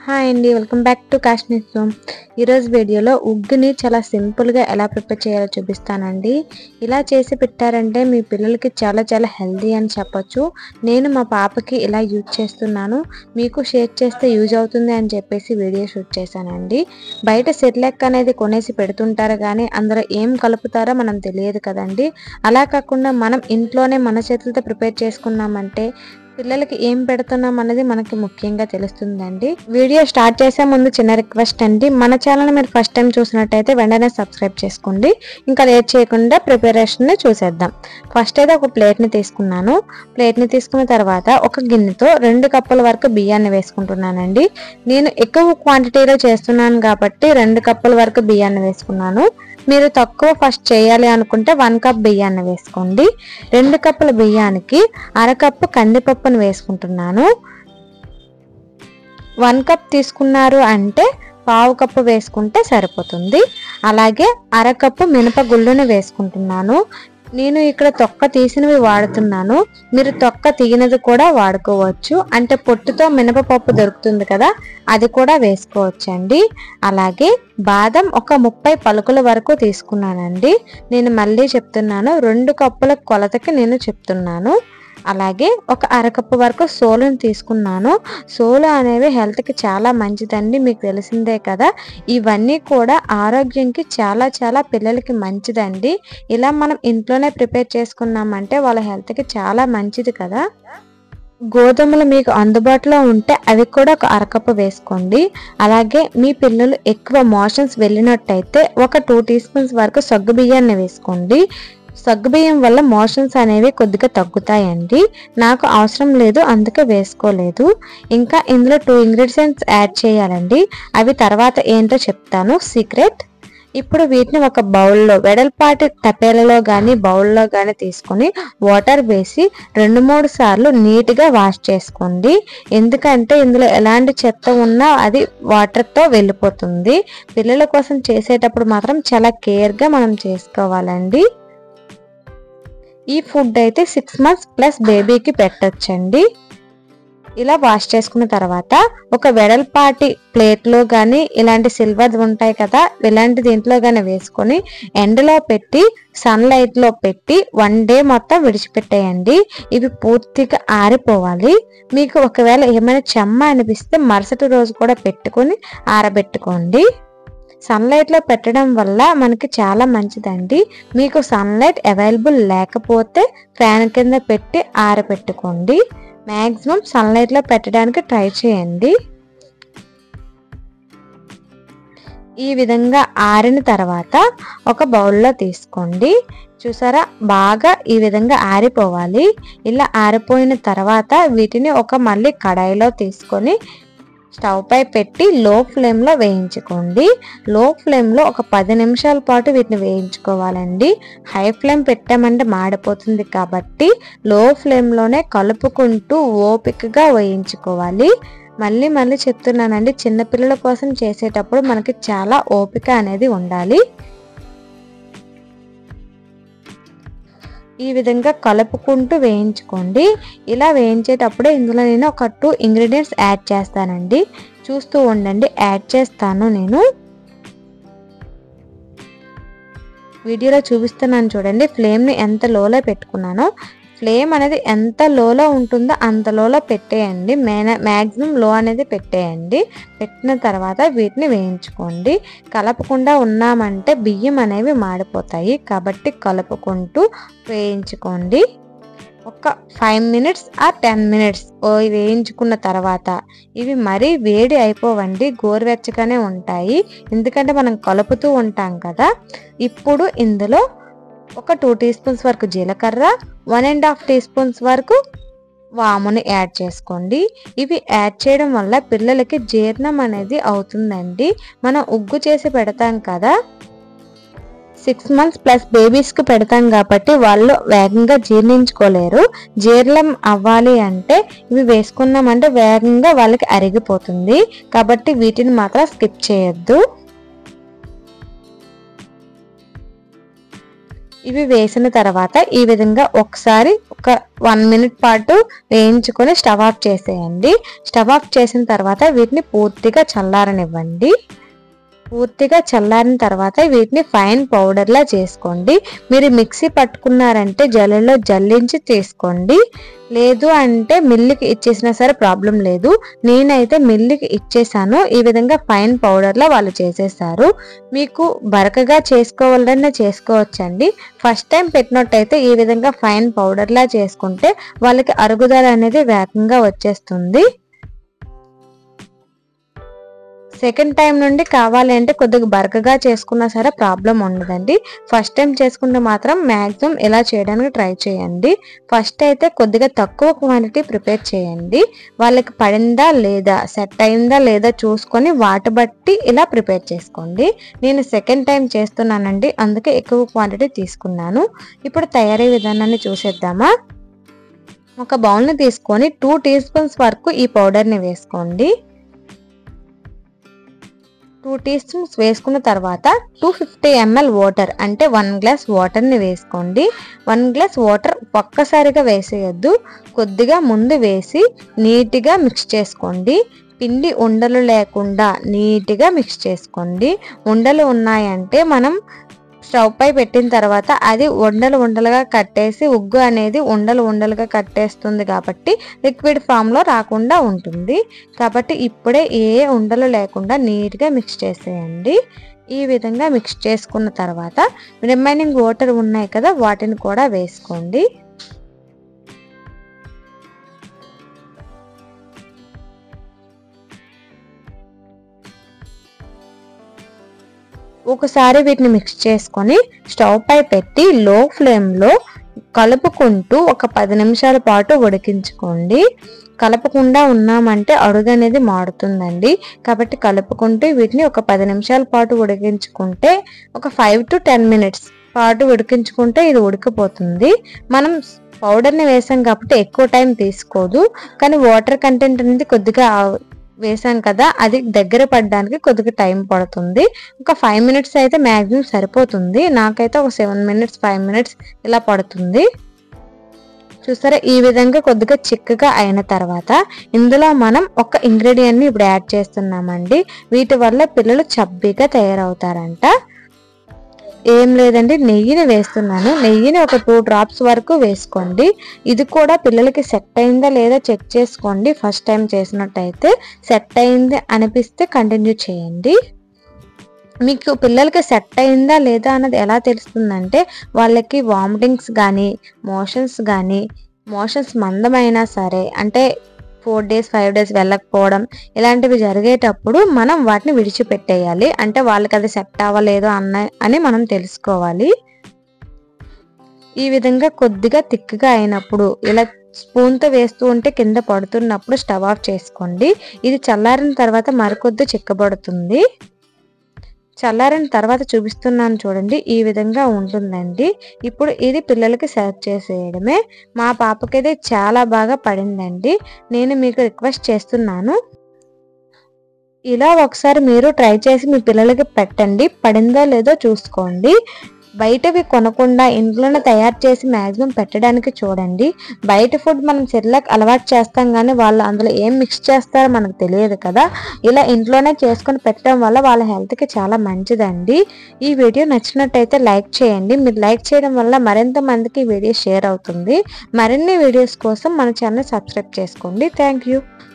hi అండి welcome back to Kashmir సోమ్ ఈరోజు వీడియోలో ఉగ్గుని చాలా సింపుల్గా ఎలా ప్రిపేర్ చేయాలో చూపిస్తానండి ఇలా చేసి పెట్టారంటే మీ పిల్లలకి చాలా చాలా హెల్దీ అని చెప్పొచ్చు నేను మా పాపకి ఇలా యూజ్ చేస్తున్నాను మీకు షేర్ చేస్తే యూజ్ అవుతుంది అని చెప్పేసి వీడియో షూట్ చేశానండి బయట సెర్లెక్ అనేది కొనేసి పెడుతుంటారు కానీ అందులో ఏం కలుపుతారో మనం తెలియదు కదండి అలా కాకుండా మనం ఇంట్లోనే మన చేతులతో ప్రిపేర్ చేసుకున్నామంటే పిల్లలకి ఏం పెడుతున్నాం అనేది మనకి ముఖ్యంగా తెలుస్తుందండి వీడియో స్టార్ట్ చేసే ముందు చిన్న రిక్వెస్ట్ అండి మన ఛానల్ మీరు ఫస్ట్ టైం చూసినట్టయితే వెంటనే సబ్స్క్రైబ్ చేసుకోండి ఇంకా లేట్ చేయకుండా ప్రిపరేషన్ చూసేద్దాం ఫస్ట్ అయితే ఒక ప్లేట్ని తీసుకున్నాను ప్లేట్ని తీసుకున్న తర్వాత ఒక గిన్నెతో రెండు కప్పుల వరకు బియ్యాన్ని వేసుకుంటున్నానండి నేను ఎక్కువ క్వాంటిటీలో చేస్తున్నాను కాబట్టి రెండు కప్పుల వరకు బియ్యాన్ని వేసుకున్నాను మీరు తక్కువ ఫస్ట్ చేయాలి అనుకుంటే వన్ కప్ బియ్యాన్ని వేసుకోండి రెండు కప్పుల బియ్యానికి అరకప్పు కందిపప్పును వేసుకుంటున్నాను వన్ కప్ తీసుకున్నారు అంటే పావు కప్పు వేసుకుంటే సరిపోతుంది అలాగే అరకప్పు మినపగుళ్ళుని వేసుకుంటున్నాను నేను ఇక్కడ తొక్క తీసినవి వాడుతున్నాను మీరు తొక్క తీయనది కూడా వాడుకోవచ్చు అంటే పొట్టుతో మినపపప్పు దొరుకుతుంది కదా అది కూడా వేసుకోవచ్చండి అలాగే బాదం ఒక ముప్పై పలుకుల వరకు తీసుకున్నానండి నేను మళ్ళీ చెప్తున్నాను రెండు కప్పుల కొలతకి నేను చెప్తున్నాను అలాగే ఒక అరకప్పు వరకు సోలుని తీసుకున్నాను సోలు అనేవి హెల్త్కి చాలా మంచిదండి మీకు తెలిసిందే కదా ఇవన్నీ కూడా ఆరోగ్యంకి చాలా చాలా పిల్లలకి మంచిదండి ఇలా మనం ఇంట్లోనే ప్రిపేర్ చేసుకున్నామంటే వాళ్ళ హెల్త్కి చాలా మంచిది కదా గోధుమలు మీకు అందుబాటులో ఉంటే అవి కూడా ఒక అరకప్పు వేసుకోండి అలాగే మీ పిల్లలు ఎక్కువ మోషన్స్ వెళ్ళినట్టయితే ఒక టూ టీ స్పూన్స్ వరకు సగ్గు బియ్యాన్ని వేసుకోండి సగ్గుబియ్యం వల్ల మోషన్స్ అనేవి కొద్దిగా తగ్గుతాయండి నాకు అవసరం లేదు అందుకే వేసుకోలేదు ఇంకా ఇందులో టూ ఇంగ్రీడియంట్స్ యాడ్ చేయాలండి అవి తర్వాత ఏంటో చెప్తాను సీక్రెట్ ఇప్పుడు వీటిని ఒక బౌల్లో వెడల్పాటి తపేలలో కానీ బౌల్లో కానీ తీసుకొని వాటర్ వేసి రెండు మూడు సార్లు నీట్గా వాష్ చేసుకోండి ఎందుకంటే ఇందులో ఎలాంటి చెత్త ఉన్నా అది వాటర్తో వెళ్ళిపోతుంది పిల్లల కోసం చేసేటప్పుడు మాత్రం చాలా కేర్గా మనం చేసుకోవాలండి ఈ ఫుడ్ అయితే సిక్స్ మంత్స్ ప్లస్ బేబీకి పెట్టొచ్చండి ఇలా వాష్ చేసుకున్న తర్వాత ఒక వెడల్పాటి ప్లేట్లో కానీ ఇలాంటి సిల్వర్ ఉంటాయి కదా ఇలాంటి దీంట్లో కానీ వేసుకొని ఎండలో పెట్టి సన్లైట్లో పెట్టి వన్ డే మొత్తం విడిచిపెట్టేయండి ఇవి పూర్తిగా ఆరిపోవాలి మీకు ఒకవేళ ఏమైనా చెమ్మ అనిపిస్తే మరుసటి రోజు కూడా పెట్టుకొని ఆరబెట్టుకోండి సన్లైట్లో పెట్టడం వల్ల మనకి చాలా మంచిదండి మీకు సన్లైట్ అవైలబుల్ లేకపోతే ఫ్యాన్ కింద పెట్టి ఆరబెట్టుకోండి మ్యాక్సిమం సన్లైట్లో పెట్టడానికి ట్రై చేయండి ఈ విధంగా ఆరిన తర్వాత ఒక బౌల్లో తీసుకోండి చూసారా బాగా ఈ విధంగా ఆరిపోవాలి ఇలా ఆరిపోయిన తర్వాత వీటిని ఒక మళ్ళీ కడాయిలో తీసుకొని స్టవ్ పై పెట్టి లో ఫ్లేమ్లో వేయించుకోండి లో ఫ్లేమ్లో ఒక పది నిమిషాల పాటు వీటిని వేయించుకోవాలండి హై ఫ్లేమ్ పెట్టామంటే మాడిపోతుంది కాబట్టి లో ఫ్లేమ్లోనే కలుపుకుంటూ ఓపికగా వేయించుకోవాలి మళ్ళీ మళ్ళీ చెప్తున్నానండి చిన్నపిల్లల కోసం చేసేటప్పుడు మనకి చాలా ఓపిక అనేది ఉండాలి ఈ విధంగా కలుపుకుంటూ వేయించుకోండి ఇలా వేయించేటప్పుడే ఇందులో నేను ఒక టూ ఇంగ్రీడియంట్స్ యాడ్ చేస్తానండి చూస్తూ ఉండండి యాడ్ చేస్తాను నేను వీడియోలో చూపిస్తున్నాను చూడండి ఫ్లేమ్ని ఎంత లోలో పెట్టుకున్నానో ఫ్లేమ్ అనేది ఎంత లోలో ఉంటుందో అంత లోలో పెట్టేయండి మేన మ్యాక్సిమం లో అనేది పెట్టేయండి పెట్టిన తర్వాత వీటిని వేయించుకోండి కలపకుండా ఉన్నామంటే బియ్యం అనేవి మాడిపోతాయి కాబట్టి కలుపుకుంటూ వేయించుకోండి ఒక ఫైవ్ మినిట్స్ ఆ టెన్ మినిట్స్ వేయించుకున్న తర్వాత ఇవి మరీ వేడి అయిపోవండి గోరువెచ్చగానే ఉంటాయి ఎందుకంటే మనం కలుపుతూ ఉంటాం కదా ఇప్పుడు ఇందులో ఒక టూ టీ స్పూన్స్ వరకు జీలకర్ర one and half teaspoons వరకు వాముని యాడ్ చేసుకోండి ఇవి యాడ్ చేయడం వల్ల పిల్లలకి జీర్ణం అనేది అవుతుందండి మనం ఉగ్గు చేసి పెడతాం కదా సిక్స్ మంత్స్ ప్లస్ బేబీస్కి పెడతాం కాబట్టి వాళ్ళు వేగంగా జీర్ణించుకోలేరు జీర్ణం అవ్వాలి అంటే ఇవి వేసుకున్నామంటే వేగంగా వాళ్ళకి అరిగిపోతుంది కాబట్టి వీటిని మాత్రం స్కిప్ చేయొద్దు ఇవి వేసిన తర్వాత ఈ విధంగా ఒకసారి ఒక వన్ మినిట్ పాటు వేయించుకొని స్టవ్ ఆఫ్ చేసేయండి స్టవ్ ఆఫ్ చేసిన తర్వాత వీటిని పూర్తిగా చల్లారనివ్వండి పూర్తిగా చల్లారిన తర్వాత వీటిని ఫైన్ పౌడర్లా చేసుకోండి మీరు మిక్సీ పట్టుకున్నారంటే జల్లెలో జల్లించి తీసుకోండి లేదు అంటే మిల్లుకి ఇచ్చేసినా సరే ప్రాబ్లం లేదు నేనైతే మిల్లుకి ఇచ్చేసాను ఈ విధంగా ఫైన్ పౌడర్లా వాళ్ళు చేసేసారు మీకు బరకగా చేసుకోవాలన్నా చేసుకోవచ్చండి ఫస్ట్ టైం పెట్టినట్టయితే ఈ విధంగా ఫైన్ పౌడర్లా చేసుకుంటే వాళ్ళకి అరుగుదల అనేది వేగంగా వచ్చేస్తుంది సెకండ్ టైం నుండి కావాలి అంటే కొద్దిగా బరకగా చేసుకున్నా సరే ప్రాబ్లం ఉండదండి ఫస్ట్ టైం చేసుకుంటే మాత్రం మ్యాక్సిమం ఇలా చేయడానికి ట్రై చేయండి ఫస్ట్ అయితే కొద్దిగా తక్కువ క్వాంటిటీ ప్రిపేర్ చేయండి వాళ్ళకి పడిందా లేదా సెట్ అయిందా లేదా చూసుకొని వాటి బట్టి ఇలా ప్రిపేర్ చేసుకోండి నేను సెకండ్ టైం చేస్తున్నానండి అందుకే ఎక్కువ క్వాంటిటీ తీసుకున్నాను ఇప్పుడు తయారీ విధానాన్ని చూసేద్దామా ఒక బౌల్ని తీసుకొని టూ టీ స్పూన్స్ వరకు ఈ పౌడర్ని వేసుకోండి టూ టీ స్పూన్స్ వేసుకున్న తర్వాత టూ ఫిఫ్టీ ఎంఎల్ వాటర్ అంటే వన్ గ్లాస్ వాటర్ని వేసుకోండి వన్ గ్లాస్ వాటర్ ఒక్కసారిగా వేసేయద్దు కొద్దిగా ముందు వేసి నీట్గా మిక్స్ చేసుకోండి పిండి ఉండలు లేకుండా నీట్గా మిక్స్ చేసుకోండి ఉండలు ఉన్నాయంటే మనం స్టవ్ పై పెట్టిన తర్వాత అది ఉండలు ఉండలుగా కట్టేసి ఉగ్గు అనేది ఉండలు ఉండలుగా కట్టేస్తుంది కాబట్టి లిక్విడ్ ఫామ్లో రాకుండా ఉంటుంది కాబట్టి ఇప్పుడే ఏ ఉండలు లేకుండా నీట్గా మిక్స్ చేసేయండి ఈ విధంగా మిక్స్ చేసుకున్న తర్వాత రిమైనింగ్ వాటర్ ఉన్నాయి కదా వాటిని కూడా వేసుకోండి ఒకసారి వీటిని మిక్స్ చేసుకొని స్టవ్ పై పెట్టి లో ఫ్లేమ్లో కలుపుకుంటూ ఒక పది నిమిషాల పాటు ఉడికించుకోండి కలపకుండా ఉన్నామంటే అడుగు అనేది మాడుతుందండి కాబట్టి కలుపుకుంటూ వీటిని ఒక పది నిమిషాల పాటు ఉడికించుకుంటే ఒక ఫైవ్ టు టెన్ మినిట్స్ పాటు ఉడికించుకుంటే ఇది ఉడికిపోతుంది మనం పౌడర్ని వేసాం కాబట్టి ఎక్కువ టైం తీసుకోదు కానీ వాటర్ కంటెంట్ అనేది కొద్దిగా వేసాం కదా అది దగ్గర పడడానికి కొద్దిగా టైం పడుతుంది ఒక ఫైవ్ మినిట్స్ అయితే మ్యాక్సిమం సరిపోతుంది నాకైతే ఒక సెవెన్ మినిట్స్ ఫైవ్ మినిట్స్ ఇలా పడుతుంది చూసారా ఈ విధంగా కొద్దిగా చిక్కగా అయిన తర్వాత ఇందులో మనం ఒక ఇంగ్రీడియంట్ని ఇప్పుడు యాడ్ చేస్తున్నామండి వీటి వల్ల పిల్లలు చబ్బీగా తయారవుతారంట ఏం లేదండి నెయ్యిని వేస్తున్నాను నెయ్యిని ఒక టూ డ్రాప్స్ వరకు వేసుకోండి ఇది కూడా పిల్లలకి సెట్ అయిందా లేదా చెక్ చేసుకోండి ఫస్ట్ టైం చేసినట్టయితే సెట్ అయింది అనిపిస్తే కంటిన్యూ చేయండి మీకు పిల్లలకి సెట్ అయిందా లేదా అన్నది ఎలా తెలుస్తుందంటే వాళ్ళకి వామిటింగ్స్ కానీ మోషన్స్ కానీ మోషన్స్ మందమైనా సరే అంటే ఫోర్ డేస్ ఫైవ్ డేస్ వెళ్ళకపోవడం ఇలాంటివి జరిగేటప్పుడు మనం వాటిని విడిచిపెట్టేయాలి అంటే వాళ్ళకి అది సెట్ అవ్వలేదు అన్న అని మనం తెలుసుకోవాలి ఈ విధంగా కొద్దిగా తిక్కుగా అయినప్పుడు ఇలా స్పూన్తో వేస్తూ ఉంటే కింద పడుతున్నప్పుడు స్టవ్ ఆఫ్ చేసుకోండి ఇది చల్లారిన తర్వాత మరికొద్ది చిక్కబడుతుంది చల్లారిన తర్వాత చూపిస్తున్నాను చూడండి ఈ విధంగా ఉంటుందండి ఇప్పుడు ఇది పిల్లలకి సర్వ్ చేసేయడమే మా పాపకైతే చాలా బాగా పడిందండి నేను మీకు రిక్వెస్ట్ చేస్తున్నాను ఇలా ఒకసారి మీరు ట్రై చేసి మీ పిల్లలకి పెట్టండి పడిందో లేదో చూసుకోండి బయటవి కొనకుండా ఇంట్లోనే తయారు చేసి మ్యాక్సిమం పెట్టడానికి చూడండి బయట ఫుడ్ మనం సెర్లాక్ అలవాటు చేస్తాం కానీ వాళ్ళు అందులో ఏం మిక్స్ చేస్తారో మనకు తెలియదు కదా ఇలా ఇంట్లోనే చేసుకొని పెట్టడం వల్ల వాళ్ళ హెల్త్కి చాలా మంచిదండి ఈ వీడియో నచ్చినట్టయితే లైక్ చేయండి మీరు లైక్ చేయడం వల్ల మరింత మందికి ఈ వీడియో షేర్ అవుతుంది మరిన్ని వీడియోస్ కోసం మన ఛానల్ సబ్స్క్రైబ్ చేసుకోండి థ్యాంక్ యూ